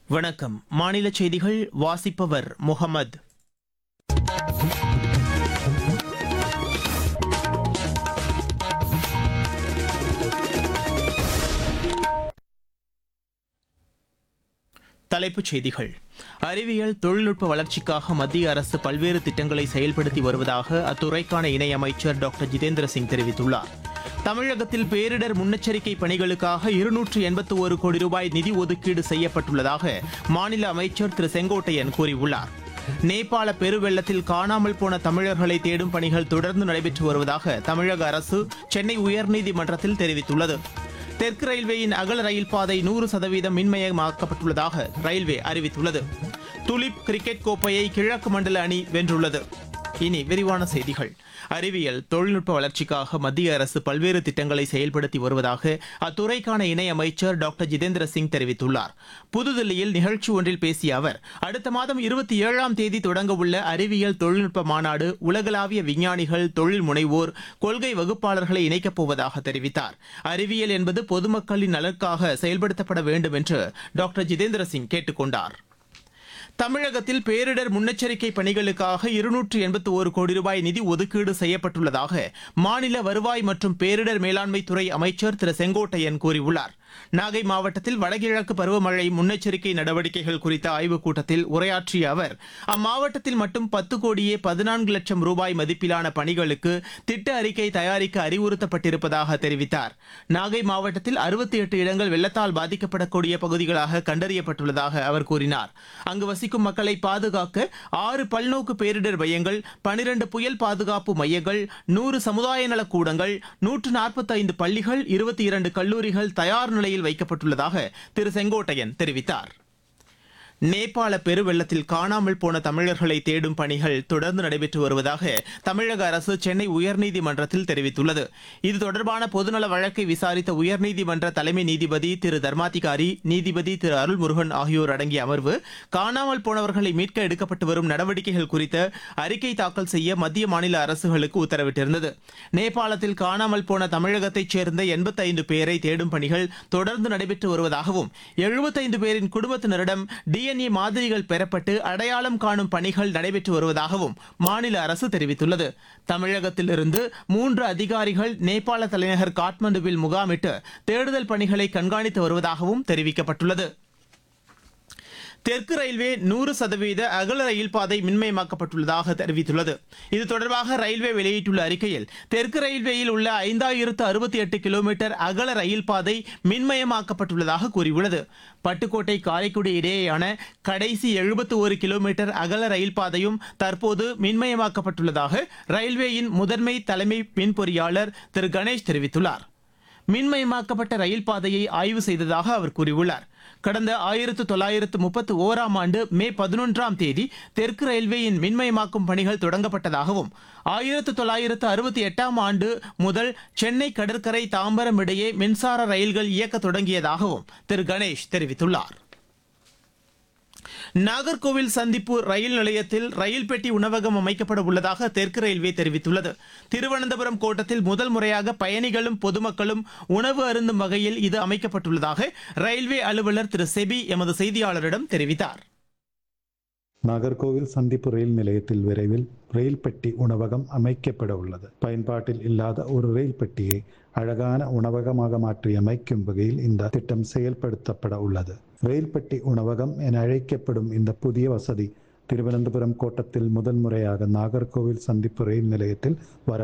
வணக்கம் மாநில செய்திகள் வாசிப்பவர் முகமது தலைப்புச் செய்திகள் அறிவியல் தொழில்நுட்ப வளர்ச்சிக்காக மத்திய அரசு பல்வேறு திட்டங்களை செயல்படுத்தி வருவதாக அத்துறைக்கான இணையமைச்சர் டாக்டர் ஜிதேந்திர சிங் தெரிவித்துள்ளார் தமிழகத்தில் பேரிடர் முன்னெச்சரிக்கை பணிகளுக்காக இருநூற்று எண்பத்து ஒரு கோடி ரூபாய் நிதி ஒதுக்கீடு செய்யப்பட்டுள்ளதாக மாநில அமைச்சர் திரு செங்கோட்டையன் கூறியுள்ளார் நேபாள பெருவெள்ளத்தில் காணாமல் போன தமிழர்களை தேடும் பணிகள் தொடர்ந்து நடைபெற்று வருவதாக தமிழக அரசு சென்னை உயர்நீதிமன்றத்தில் தெரிவித்துள்ளது தெற்கு ரயில்வேயின் அகல ரயில் பாதை நூறு சதவீதம் மின்மயமாக்கப்பட்டுள்ளதாக ரயில்வே அறிவித்துள்ளது துலிப் கிரிக்கெட் கோப்பையை கிழக்கு மண்டல அணி வென்றுள்ளது இனி விரிவான செய்திகள் அறிவியல் தொழில்நுட்ப வளர்ச்சிக்காக மத்திய அரசு பல்வேறு திட்டங்களை செயல்படுத்தி வருவதாக அத்துறைக்கான இணையமைச்சர் டாக்டர் ஜிதேந்திர சிங் தெரிவித்துள்ளார் புதுதில்லியில் நிகழ்ச்சி ஒன்றில் பேசிய அவர் அடுத்த மாதம் இருபத்தி ஏழாம் தேதி தொடங்கவுள்ள அறிவியல் தொழில்நுட்ப மாநாடு உலகளாவிய விஞ்ஞானிகள் தொழில் முனைவோர் கொள்கை வகுப்பாளர்களை இணைக்கப் போவதாக தெரிவித்தார் அறிவியல் என்பது பொதுமக்களின் நலனுக்காக செயல்படுத்தப்பட வேண்டும் என்று டாக்டர் ஜிதேந்திர சிங் கேட்டுக் கொண்டார் தமிழகத்தில் பேரிடர் முன்னெச்சரிக்கை பணிகளுக்காக இருநூற்று எண்பத்தி ஒரு கோடி ரூபாய் நிதி ஒதுக்கீடு செய்யப்பட்டுள்ளதாக மாநில வருவாய் மற்றும் பேரிடர் மேலாண்மை துறை அமைச்சர் திரு செங்கோட்டையன் கூறியுள்ளார் நாகை மாவட்டத்தில் வடகிழக்கு பருவமழை முன்னெச்சரிக்கை நடவடிக்கைகள் குறித்த ஆய்வுக் கூட்டத்தில் உரையாற்றிய அவர் அம்மாவட்டத்தில் மட்டும் பத்து கோடியே பதினான்கு லட்சம் ரூபாய் மதிப்பிலான பணிகளுக்கு திட்ட அறிக்கை தயாரிக்க அறிவுறுத்தப்பட்டிருப்பதாக தெரிவித்தார் நாகை மாவட்டத்தில் அறுபத்தி எட்டு இடங்கள் வெள்ளத்தால் பாதிக்கப்படக்கூடிய பகுதிகளாக கண்டறியப்பட்டுள்ளதாக அவர் கூறினார் அங்கு வசிக்கும் மக்களை பாதுகாக்க ஆறு பல்நோக்கு பேரிடர் மையங்கள் பனிரண்டு புயல் பாதுகாப்பு மையங்கள் நூறு சமுதாய நலக் கூடங்கள் நூற்று நாற்பத்தைந்து பள்ளிகள் இருபத்தி இரண்டு கல்லூரிகள் தயார் நிலையில் வைக்கப்பட்டுள்ளதாக திரு செங்கோட்டையன் தெரிவித்தார் நேபாள பெருவெள்ளத்தில் காணாமல் போன தமிழர்களை தேடும் பணிகள் தொடர்ந்து நடைபெற்று வருவதாக தமிழக அரசு சென்னை உயர்நீதிமன்றத்தில் தெரிவித்துள்ளது இது தொடர்பான பொதுநல வழக்கை விசாரித்த உயர்நீதிமன்ற தலைமை நீதிபதி திரு தர்மாதிகாரி நீதிபதி திரு அருள்முருகன் ஆகியோர் அடங்கிய அமர்வு காணாமல் போனவர்களை மீட்க எடுக்கப்பட்டு வரும் நடவடிக்கைகள் குறித்த அறிக்கை தாக்கல் செய்ய மத்திய மாநில அரசுகளுக்கு உத்தரவிட்டிருந்தது நேபாளத்தில் காணாமல் போன தமிழகத்தைச் சேர்ந்த எண்பத்தைந்து பேரை தேடும் பணிகள் தொடர்ந்து நடைபெற்று வருவதாகவும் எழுபத்தைந்து பேரின் குடும்பத்தினரிடம் டிஎன்ஏ மாதிரிகள் பெறப்பட்டு அடையாளம் காணும் பணிகள் நடைபெற்று வருவதாகவும் மாநில அரசு தெரிவித்துள்ளது தமிழகத்திலிருந்து மூன்று அதிகாரிகள் நேபாள தலைநகர் காட்மண்டுவில் முகாமிட்டு தேடுதல் பணிகளை கண்காணித்து வருவதாகவும் தெரிவிக்கப்பட்டுள்ளது தெற்கு ரயில்வே நூறு சதவீத அகல ரயில் பாதை மின்மயமாக்கப்பட்டுள்ளதாக தெரிவித்துள்ளது இது தொடர்பாக ரயில்வே வெளியிட்டுள்ள அறிக்கையில் தெற்கு ரயில்வேயில் உள்ள ஐந்தாயிரத்து அறுபத்தி எட்டு கிலோமீட்டர் அகல ரயில் பாதை மின்மயமாக்கப்பட்டுள்ளதாக கூறியுள்ளது பட்டுக்கோட்டை காரைக்குடி இடையேயான கடைசி எழுபத்து ஒரு கிலோமீட்டர் அகல ரயில் பாதையும் தற்போது மின்மயமாக்கப்பட்டுள்ளதாக ரயில்வேயின் முதன்மை தலைமை மின் பொறியாளர் திரு கணேஷ் தெரிவித்துள்ளார் மின்மயமாக்கப்பட்ட ரயில் பாதையை ஆய்வு செய்ததாக அவர் கூறியுள்ளார் கடந்த ஆயிரத்து தொள்ளாயிரத்து முப்பத்து ஓராம் ஆண்டு மே பதினொன்றாம் தேதி தெற்கு ரயில்வேயின் மின்மயமாக்கும் பணிகள் தொடங்கப்பட்டதாகவும் ஆயிரத்து தொள்ளாயிரத்து அறுபத்தி எட்டாம் ஆண்டு முதல் சென்னை கடற்கரை தாம்பரம் இடையே மின்சார ரயில்கள் இயக்க தொடங்கியதாகவும் திரு கணேஷ் தெரிவித்துள்ளார் நாகர்கோவில் சந்திப்பு ரயில் நிலையத்தில் ரயில் பெட்டி உணவகம் அமைக்கப்பட உள்ளதாக தெற்கு ரயில்வே தெரிவித்துள்ளது திருவனந்தபுரம் கோட்டத்தில் முதல் முறையாக பயணிகளும் பொதுமக்களும் உணவு அருந்தும் வகையில் இது அமைக்கப்பட்டுள்ளதாக ரயில்வே அலுவலர் திரு செபி எமது செய்தியாளரிடம் தெரிவித்தார் நாகர்கோவில் சந்திப்பு ரயில் நிலையத்தில் விரைவில் ரயில் பெட்டி உணவகம் அமைக்கப்பட உள்ளது பயன்பாட்டில் இல்லாத ஒரு ரயில் பெட்டியை அழகான உணவகமாக மாற்றி அமைக்கும் வகையில் இந்த திட்டம் செயல்படுத்தப்பட உள்ளது ரயில் பெட்டி உணவகம் என அழைக்கப்படும் இந்த புதிய வசதி திருவனந்தபுரம் கோட்டத்தில் முதன்முறையாக நாகர்கோவில் சந்திப்பு ரயில் நிலையத்தில் வர